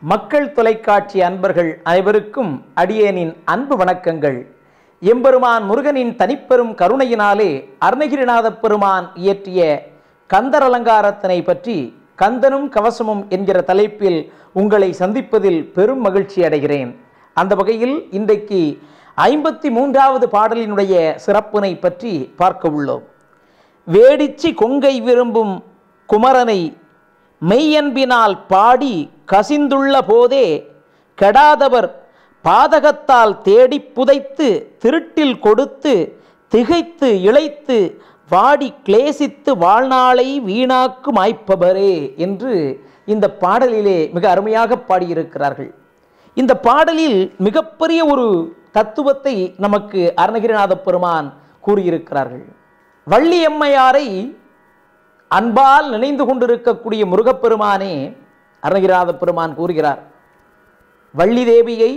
மக்கள் தொலைக்காட்சி அன்பர்கள் அனைவருக்கும் அடியேனின் அன்பு வணக்கங்கள் எம்பெருமான் முருகனின் தனிப்பெரும் கருணையினாலே அருணகிரிநாத பெருமான் இயற்றிய கந்தர் அலங்காரத்தினை பற்றி கந்தனும் கவசமும் என்கிற தலைப்பில் உங்களை சந்திப்பதில் பெரும் மகிழ்ச்சி அடைகிறேன் அந்த வகையில் இன்றைக்கு ஐம்பத்தி மூன்றாவது பாடலினுடைய சிறப்பினை பற்றி பார்க்க உள்ளோம் வேடிச்சி கொங்கை விரும்பும் குமரனை மெய்யன்பினால் பாடி கசிந்துள்ள போதே கெடாதவர் பாதகத்தால் தேடிப் புதைத்து திருட்டில் கொடுத்து திகைத்து இளைத்து வாடி கிளேசித்து வாழ்நாளை வீணாக்கு மாய்ப்பவரே என்று இந்த பாடலிலே மிக அருமையாக பாடியிருக்கிறார்கள் இந்த பாடலில் மிகப்பெரிய ஒரு தத்துவத்தை நமக்கு அருணகிரிநாத பெருமான் கூறியிருக்கிறார்கள் வள்ளியம்மையாரை அன்பால் நினைந்து கொண்டிருக்கக்கூடிய முருகப்பெருமானே அருணகிரிநாத பெருமான் கூறுகிறார் வள்ளி தேவியை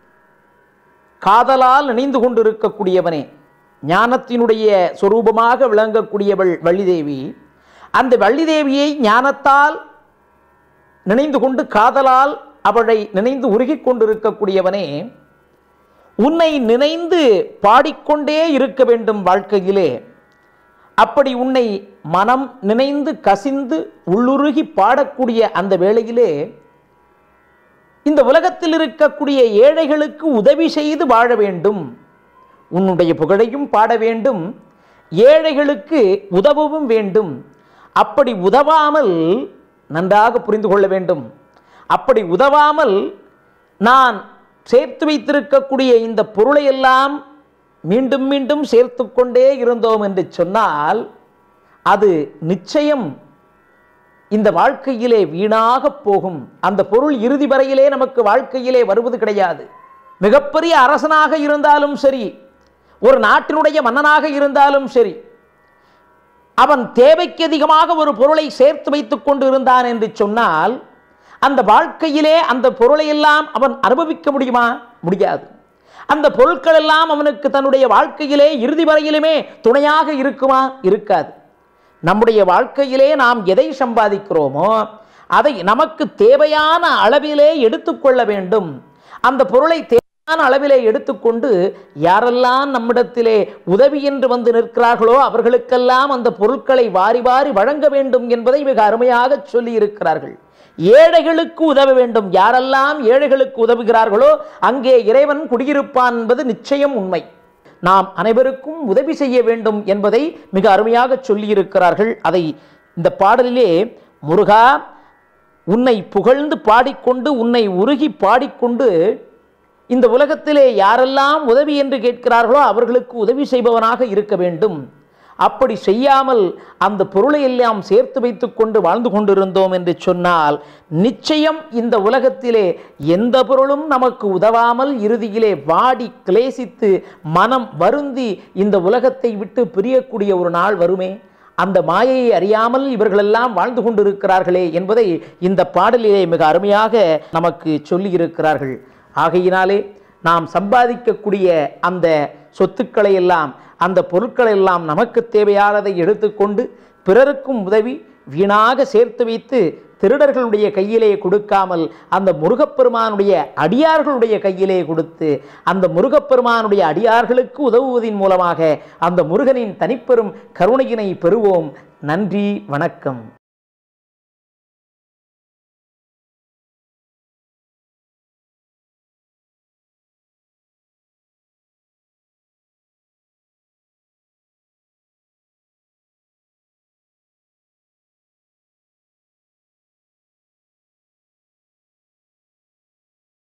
காதலால் நினைந்து கொண்டிருக்கக்கூடியவனே ஞானத்தினுடைய சொரூபமாக விளங்கக்கூடியவள் வள்ளி தேவி அந்த வள்ளி தேவியை ஞானத்தால் நினைந்து கொண்டு காதலால் அவளை நினைந்து உருகிக் கொண்டிருக்கக்கூடியவனே உன்னை நினைந்து பாடிக்கொண்டே இருக்க வேண்டும் வாழ்க்கையிலே அப்படி உன்னை மனம் நினைந்து கசிந்து உள்ளுருகி பாடக்கூடிய அந்த வேளையிலே இந்த உலகத்தில் இருக்கக்கூடிய ஏழைகளுக்கு உதவி செய்து வாழ வேண்டும் உன்னுடைய புகழையும் பாட வேண்டும் ஏழைகளுக்கு உதவவும் வேண்டும் அப்படி உதவாமல் நன்றாக புரிந்து கொள்ள வேண்டும் அப்படி உதவாமல் நான் சேர்த்து வைத்திருக்கக்கூடிய இந்த பொருளையெல்லாம் மீண்டும் மீண்டும் சேர்த்து கொண்டே இருந்தோம் என்று சொன்னால் அது நிச்சயம் இந்த வாழ்க்கையிலே வீணாக போகும் அந்த பொருள் இறுதி வரையிலே நமக்கு வாழ்க்கையிலே வருவது கிடையாது மிகப்பெரிய அரசனாக இருந்தாலும் சரி ஒரு நாட்டினுடைய மன்னனாக இருந்தாலும் சரி அவன் தேவைக்கு அதிகமாக ஒரு பொருளை சேர்த்து வைத்துக் கொண்டு இருந்தான் என்று சொன்னால் அந்த வாழ்க்கையிலே அந்த பொருளை எல்லாம் அவன் அனுபவிக்க முடியுமா முடியாது அந்த பொருட்கள் எல்லாம் அவனுக்கு தன்னுடைய வாழ்க்கையிலே இறுதி வரையிலுமே துணையாக இருக்குமா இருக்காது நம்முடைய வாழ்க்கையிலே நாம் எதை சம்பாதிக்கிறோமோ அதை நமக்கு தேவையான அளவிலே எடுத்துக்கொள்ள வேண்டும் அந்த பொருளை தேவையான அளவிலே எடுத்துக்கொண்டு யாரெல்லாம் நம்மிடத்திலே உதவி என்று வந்து நிற்கிறார்களோ அவர்களுக்கெல்லாம் அந்த பொருட்களை வாரி வாரி வழங்க வேண்டும் என்பதை மிக அருமையாக சொல்லி இருக்கிறார்கள் ஏழைகளுக்கு உதவ வேண்டும் யாரெல்லாம் ஏழைகளுக்கு உதவுகிறார்களோ அங்கே இறைவன் குடியிருப்பான் என்பது நிச்சயம் உண்மை நாம் அனைவருக்கும் உதவி செய்ய வேண்டும் என்பதை மிக அருமையாக சொல்லியிருக்கிறார்கள் அதை இந்த பாடலிலே முருகா உன்னை புகழ்ந்து பாடிக்கொண்டு உன்னை உருகி பாடிக்கொண்டு இந்த உலகத்திலே யாரெல்லாம் உதவி என்று கேட்கிறார்களோ அவர்களுக்கு உதவி செய்பவனாக இருக்க வேண்டும் அப்படி செய்யாமல் அந்த பொருளை எல்லாம் சேர்த்து வைத்துக் கொண்டு வாழ்ந்து கொண்டிருந்தோம் என்று சொன்னால் நிச்சயம் இந்த உலகத்திலே எந்த பொருளும் நமக்கு உதவாமல் இறுதியிலே வாடி கிளேசித்து மனம் வருந்தி இந்த உலகத்தை விட்டு பிரியக்கூடிய ஒரு நாள் வருமே அந்த மாயையை அறியாமல் இவர்களெல்லாம் வாழ்ந்து கொண்டிருக்கிறார்களே என்பதை இந்த பாடலிலே மிக அருமையாக நமக்கு சொல்லியிருக்கிறார்கள் ஆகையினாலே நாம் சம்பாதிக்கக்கூடிய அந்த சொத்துக்களை எல்லாம் அந்த பொருட்களை எல்லாம் நமக்கு தேவையானதை எடுத்துக்கொண்டு பிறருக்கும் உதவி வீணாக சேர்த்து வைத்து திருடர்களுடைய கையிலே கொடுக்காமல் அந்த முருகப்பெருமானுடைய அடியார்களுடைய கையிலே கொடுத்து அந்த முருகப்பெருமானுடைய அடியார்களுக்கு உதவுவதன் மூலமாக அந்த முருகனின் தனிப்பெரும் கருணையினை பெறுவோம் நன்றி வணக்கம்